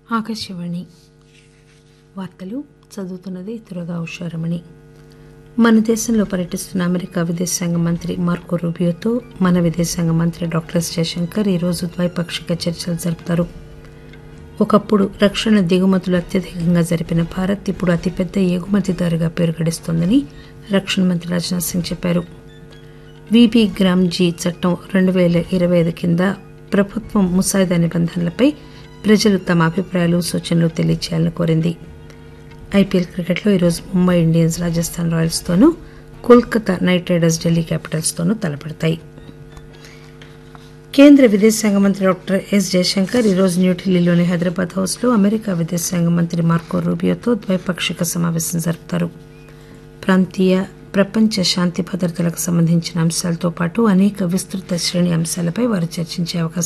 ఆకాశవాణి వార్తలు చదువుతున్నది దురగా ఉషారమణి మన దేశంలో పర్యటిస్తున్న అమెరికా విదేశాంగ మంత్రి మార్కో రూబియోతో మన విదేశాంగ మంత్రి డాక్టర్ ఎస్ జయశంకర్ ఈరోజు ద్వైపాక్షిక చర్చలు జరుపుతారు ఒకప్పుడు రక్షణ దిగుమతులు అత్యధికంగా జరిపిన భారత్ ఇప్పుడు అతిపెద్ద ఎగుమతిదారుగా పేరు గడిస్తోందని రక్షణ మంత్రి రాజ్నాథ్ సింగ్ చెప్పారు విబి గ్రామ్ జీ చట్టం రెండు పేల ఇరవై ఐదు కింద ప్రభుత్వం ముసాయిదా నిబంధనలపై ప్రజలు తమ అభిప్రాయాలు సూచనలు తెలియచేయాలని కోరింది ఐపీఎల్ క్రికెట్లో ఈరోజు ముంబై ఇండియన్స్ రాజస్థాన్ రాయల్స్ తోనూ Kolkata Knight Riders Delhi Capitals తోనూ తలపడతాయి కేంద్ర విదేశాంగ మంత్రి డాక్టర్ ఎస్ జయశంకర్ ఈరోజు న్యూఢిల్లీలోని హైదరాబాద్ హౌస్ లో అమెరికా విదేశాంగ మంత్రి మార్కో రూబియోతో ద్వైపాక్షిక సమావేశం జరుపుతారు ప్రాంతీయ ప్రపంచ శాంతి భద్రతలకు సంబంధించిన అంశాలతో పాటు అనేక విస్తృత శ్రేణి అంశాలపై వారు చర్చించే అవకాశం